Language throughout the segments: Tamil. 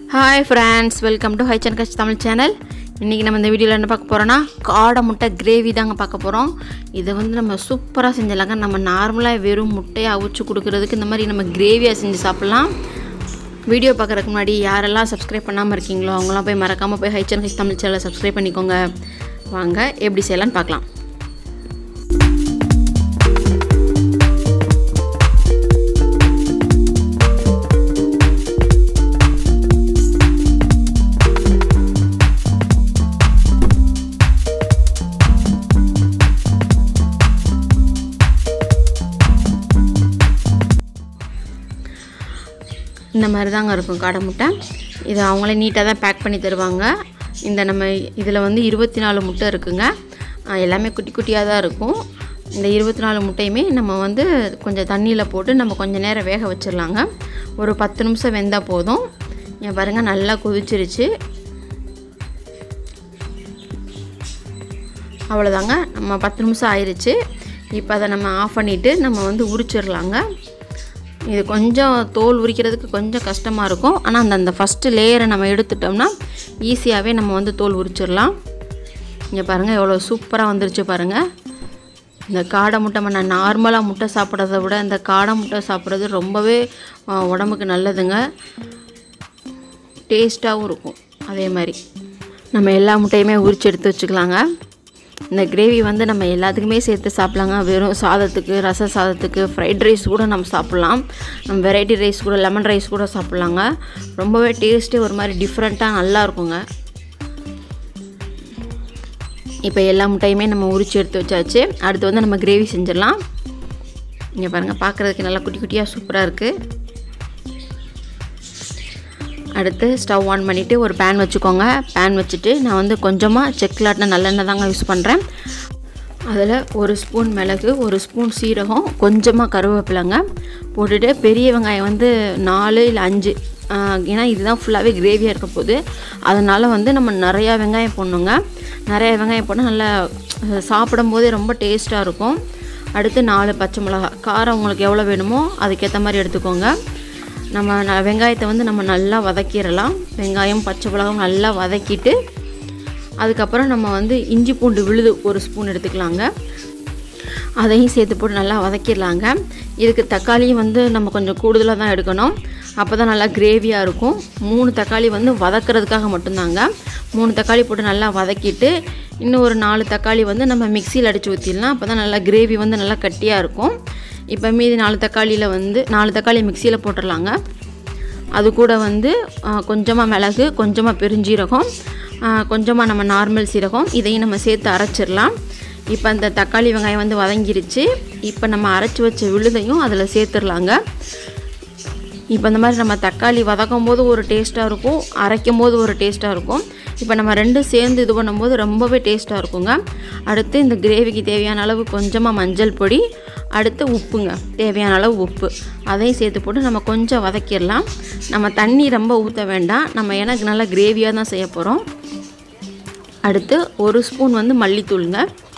ஹாய் ஃப்ரெண்ட்ஸ் வெல்கம் டு ஹைச்சன் கட்ச் தமிழ் சேனல் இன்றைக்கி நம்ம இந்த வீடியோவில் என்ன பார்க்க போகிறோன்னா காடை முட்டை கிரேவி தாங்க பார்க்க போகிறோம் இதை வந்து நம்ம சூப்பராக செஞ்சிடலாங்க நம்ம நார்மலாக வெறும் முட்டையை அவிச்சு கொடுக்குறதுக்கு இந்த மாதிரி நம்ம கிரேவியாக செஞ்சு சாப்பிட்லாம் வீடியோ பார்க்குறதுக்கு முன்னாடி யாரெல்லாம் சப்ஸ்கிரைப் பண்ணாமல் இருக்கீங்களோ அவங்களாம் போய் மறக்காமல் போய் ஹைச்சன் கட்ச் தமிழ் சேனலை சப்ஸ்கிரைப் பண்ணிக்கோங்க வாங்க எப்படி செய்யலான்னு பார்க்கலாம் இந்த மாதிரி தாங்க இருக்கும் காடை முட்டை இதை அவங்களே நீட்டாக தான் பேக் பண்ணி தருவாங்க இந்த நம்ம இதில் வந்து இருபத்தி நாலு முட்டை இருக்குங்க ஆஹ் எல்லாமே குட்டி குட்டியாக தான் இருக்கும் இந்த இருபத்தி நாலு முட்டையுமே நம்ம வந்து கொஞ்சம் தண்ணியில் போட்டு நம்ம கொஞ்சம் நேரம் வேக வச்சிடலாங்க ஒரு பத்து நிமிஷம் வெந்தால் போதும் இங்க பாருங்கள் நல்லா கொதிச்சிருச்சு அவ்வளோதாங்க நம்ம பத்து நிமிஷம் ஆயிடுச்சு இப்போ அதை நம்ம ஆஃப் பண்ணிவிட்டு நம்ம வந்து உரிச்சிடலாங்க இது கொஞ்சம் தோல் உரிக்கிறதுக்கு கொஞ்சம் கஷ்டமாக இருக்கும் ஆனால் அந்த அந்த ஃபஸ்ட்டு லேயரை நம்ம எடுத்துட்டோம்னா ஈஸியாகவே நம்ம வந்து தோல் உரிச்சிடலாம் இங்கே பாருங்கள் எவ்வளோ சூப்பராக வந்துருச்சு பாருங்கள் இந்த காடை முட்டை நம்ம நார்மலாக முட்டை சாப்பிட்றத விட இந்த காடை முட்டை சாப்பிட்றது ரொம்பவே ஆ, உடம்புக்கு நல்லதுங்க டேஸ்ட்டாகவும் இருக்கும் அதே மாதிரி நம்ம எல்லா முட்டையுமே உரிச்சு எடுத்து வச்சுக்கலாங்க இந்த கிரேவி வந்து நம்ம எல்லாத்துக்குமே சேர்த்து சாப்பிட்லாங்க வெறும் சாதத்துக்கு ரச சாதத்துக்கு ஃப்ரைட் ரைஸ் கூட நம்ம சாப்பிட்லாம் நம்ம வெரைட்டி ரைஸ் கூட லெமன் ரைஸ் கூட சாப்பிட்லாங்க ரொம்பவே டேஸ்ட்டே ஒரு மாதிரி டிஃப்ரெண்ட்டாக நல்லா இருக்குங்க இப்போ எல்லா முட்டையுமே நம்ம உரிச்சு எடுத்து வச்சாச்சு அடுத்து வந்து நம்ம கிரேவி செஞ்சிடலாம் இங்கே பாருங்கள் பார்க்குறதுக்கு நல்லா குட்டி குட்டியாக சூப்பராக இருக்குது அடுத்து ஸ்டவ் ஆன் பண்ணிவிட்டு ஒரு பேன் வச்சுக்கோங்க பேன் வச்சுட்டு நான் வந்து கொஞ்சமாக செக்லாட்டின நல்லெண்ணெய் தாங்க யூஸ் பண்ணுறேன் அதில் ஒரு ஸ்பூன் மிளகு ஒரு ஸ்பூன் சீரகம் கொஞ்சமாக கருவேப்பிலைங்க போட்டுட்டு பெரிய வெங்காயம் வந்து நாலு இல்லை அஞ்சு ஆஹ் ஏன்னா இதுதான் ஃபுல்லாகவே கிரேவியாக இருக்க போகுது அதனால் வந்து நம்ம நிறையா வெங்காயம் போடணுங்க நிறையா வெங்காயம் போட்டால் நல்லா அஹ், சாப்பிடும்போதே ரொம்ப டேஸ்ட்டாக இருக்கும் அடுத்து நாலு பச்சை மிளகா காரம் உங்களுக்கு எவ்வளோ வேணுமோ அதுக்கேற்ற மாதிரி எடுத்துக்கோங்க நம்ம ந- வெங்காயத்தை வந்து நம்ம நல்லா வதக்கிடலாம் வெங்காயம் பச்சை மிளகாயும் நல்லா வதக்கிட்டு அதுக்கப்புறம் நம்ம வந்து இஞ்சி பூண்டு விழுது ஒரு ஸ்பூன் எடுத்துக்கலாங்க அதையும் சேர்த்து போட்டு நல்லா வதக்கிடலாங்க இதுக்கு தக்காளியும் வந்து நம்ம கொஞ்சம் கூடுதலாக தான் எடுக்கணும் அப்போ தான் நல்லா கிரேவியாக இருக்கும் மூணு தக்காளி வந்து வதக்கிறதுக்காக மட்டும்தாங்க மூணு தக்காளி போட்டு நல்லா வதக்கிட்டு இன்னும் ஒரு நாலு தக்காளி வந்து நம்ம மிக்சியில் அடித்து ஊற்றிடலாம் அப்போ தான் நல்லா கிரேவி வந்து நல்லா கட்டியாக இருக்கும் இப்போ மீதி நாலு தக்காளியில் வந்து நாலு தக்காளி மிக்சியில் போட்டுடலாங்க அது கூட வந்து கொஞ்சமாக மிளகு கொஞ்சமாக பெருஞ்சீரகம் கொஞ்சமாக நம்ம நார்மல் சீரகம் இதையும் நம்ம சேர்த்து அரைச்சிடலாம் இப்போ அந்த தக்காளி வெங்காயம் வந்து வதங்கிருச்சு இப்போ நம்ம அரைச்சி வச்ச விழுதையும் அதில் சேர்த்துடலாங்க இப்போ இந்த மாதிரி நம்ம தக்காளி வதக்கும் போது ஒரு டேஸ்ட்டாக இருக்கும் அரைக்கும் போது ஒரு டேஸ்ட்டாக இருக்கும் இப்போ நம்ம ரெண்டும் சேர்ந்து இது பண்ணும்போது ரொம்பவே டேஸ்ட்டாக இருக்குங்க அடுத்து இந்த கிரேவிக்கு தேவையான அளவு கொஞ்சமாக மஞ்சள் பொடி அடுத்து உப்புங்க தேவையான அளவு உப்பு அதையும் சேர்த்து போட்டு நம்ம கொஞ்சம் வதக்கிடலாம் நம்ம தண்ணி ரொம்ப ஊற்ற வேண்டாம் நம்ம எனக்கு நல்லா கிரேவியாக தான் செய்ய போகிறோம் அடுத்து ஒரு ஸ்பூன் வந்து மல்லித்தூளுங்க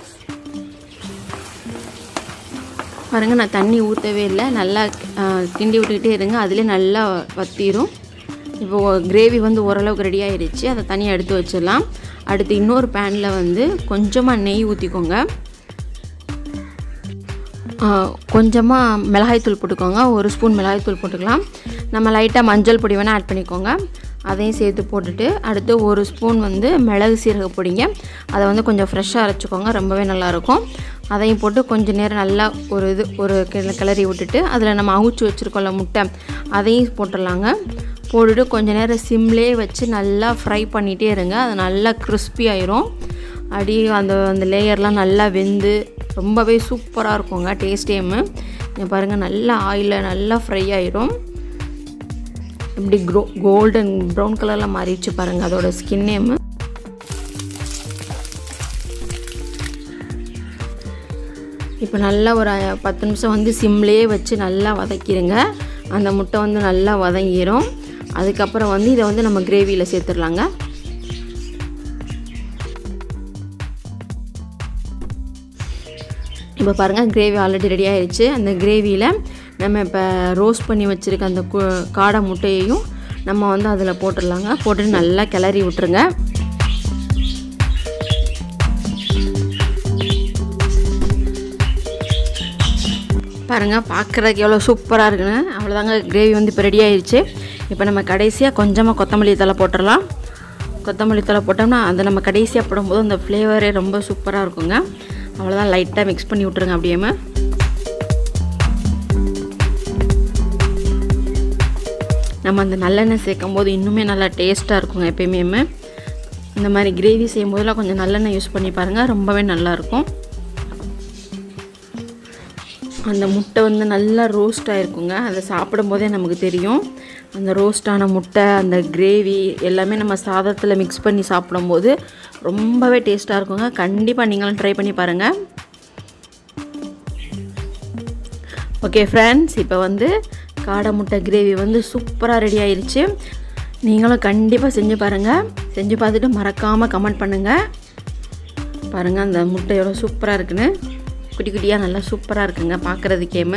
பாருங்கள் நான் தண்ணி ஊற்றவே இல்லை நல்லா ஆ, கிண்டி விட்டுக்கிட்டே இருங்க அதிலே நல்லா வத்திரும் இப்போ கிரேவி வந்து ஓரளவுக்கு ரெடி ஆயிடுச்சு அதை தனியாக எடுத்து வச்சிடலாம் அடுத்து இன்னொரு பேனில் வந்து கொஞ்சமாக நெய் ஊற்றிக்கோங்க கொஞ்சமாக மிளகாய்த்தூள் போட்டுக்கோங்க ஒரு ஸ்பூன் மிளகாய்த்தூள் போட்டுக்கலாம் நம்ம லைட்டாக மஞ்சள் பொடி வேணால் ஆட் பண்ணிக்கோங்க அதையும் சேர்த்து போட்டுட்டு அடுத்து ஒரு ஸ்பூன் வந்து மிளகு சீரக பொடிங்க அதை வந்து கொஞ்சம் ஃப்ரெஷ்ஷாக அரைச்சிக்கோங்க ரொம்பவே நல்லாயிருக்கும் அதையும் போட்டு கொஞ்சம் நேரம் நல்லா ஒரு இது ஒரு கிள- கிளறி விட்டுட்டு அதில் நம்ம அவிச்சு வச்சுருக்கோம்ல முட்டை அதையும் போட்டுடலாங்க போட்டுட்டு கொஞ்ச நேரம் சிம்லேயே வச்சு நல்லா ஃப்ரை பண்ணிகிட்டே இருங்க அது நல்லா crispy ஆயிரும் அடி அந்த அந்த லேயர்லாம் நல்லா வெந்து ரொம்பவே சூப்பராக இருக்குங்க டேஸ்ட் டைமு இங்கே பாருங்கள் நல்லா ஆயிலில் நல்லா ஃப்ரை ஆயிரும் இப்படி க்ரோ கோல்டன் ப்ரௌன் கலரில் மாறிடுச்சு பாருங்கள் அதோட ஸ்கின் நேமு இப்போ நல்லா ஒரு அஹ், பத்து நிமிஷம் வந்து சிம்லேயே வச்சு நல்லா வதக்கிடுங்க அந்த முட்டை வந்து நல்லா வதங்கிரும் அதுக்கப்புறம் வந்து இதை வந்து நம்ம கிரேவியில் சேர்த்துடலாங்க இப்போ பாருங்கள் கிரேவி ஆல்ரெடி ரெடி ஆயிடுச்சு அந்த கிரேவியில் நம்ம இப்போ ரோஸ்ட் பண்ணி வச்சுருக்க அந்த கு- காடை முட்டையையும் நம்ம வந்து அதில் போட்டுடலாங்க போட்டுட்டு நல்லா கிளறி விட்டுருங்க பாருங்கள் பார்க்குறதுக்கு எவ்வளோ சூப்பராக இருக்குன்னு அவ்வளோதாங்க கிரேவி வந்து இப்போ ரெடி ஆயிடுச்சு இப்போ நம்ம கடைசியாக கொஞ்சமாக கொத்தமல்லி தலை போட்டுடலாம் கொத்தமல்லி தலை போட்டோம்னா அதை நம்ம கடைசியாக போடும்போது அந்த ஃப்ளேவரே ரொம்ப சூப்பராக இருக்குங்க அவ்வளோதான் லைட்டாக மிக்ஸ் பண்ணி விட்ருங்க அப்படியே நம்ம அந்த நல்லெண்ணெய் சேர்க்கும் போது இன்னுமே நல்லா டேஸ்ட்டாக இருக்குங்க எப்பயுமே இந்த மாதிரி கிரேவி செய்யும் போதெல்லாம் கொஞ்சம் நல்லெண்ணெய் யூஸ் பண்ணி பாருங்கள் ரொம்பவே நல்லாயிருக்கும் அந்த முட்டை வந்து நல்லா ரோஸ்ட் ஆகிருக்குங்க அதை சாப்பிடும் போதே நமக்கு தெரியும் அந்த ரோஸ்டான முட்டை அந்த கிரேவி எல்லாமே நம்ம சாதத்தில் மிக்ஸ் பண்ணி சாப்பிடும்போது ரொம்பவே டேஸ்ட்டாக இருக்குங்க கண்டிப்பாக நீங்களும் ட்ரை பண்ணி பாருங்கள் ஓகே ஃப்ரெண்ட்ஸ் இப்போ வந்து காடை முட்டை கிரேவி வந்து சூப்பராக ரெடி ஆயிருச்சு நீங்களும் கண்டிப்பாக செஞ்சு பாருங்கள் செஞ்சு பார்த்துட்டு மறக்காமல் கமெண்ட் பண்ணுங்கள் பாருங்கள் அந்த முட்டை எவ்வளோ சூப்பராக இருக்குன்னு குட்டி குட்டியாக நல்லா சூப்பராக இருக்குங்க பார்க்குறதுக்கேமு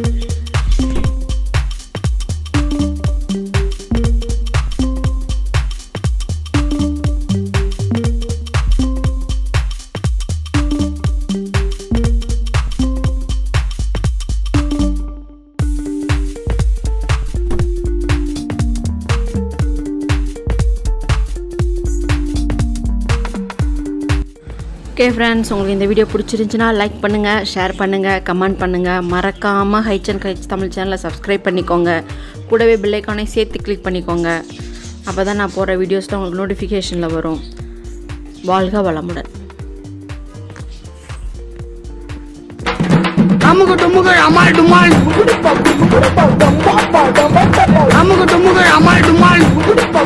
ஓகே ஃப்ரெண்ட்ஸ் உங்களுக்கு இந்த வீடியோ பிடிச்சிருந்துச்சுன்னா லைக் பண்ணுங்கள் ஷேர் பண்ணுங்கள் கமெண்ட் பண்ணுங்கள் மறக்காமல் ஹைச்சன் கைச் தமிழ் சேனலை சப்ஸ்கிரைப் பண்ணிக்கோங்க கூடவே பில்லைக்கானே சேர்த்து கிளிக் பண்ணிக்கோங்க அப்போ தான் நான் போடுற வீடியோஸ்லாம் உங்களுக்கு நோட்டிஃபிகேஷனில் வரும் வாழ்க வளமுடன் அமுகு டுமுகு அமால் டுமால் அமுகு டுமுகு அமால் டுமால்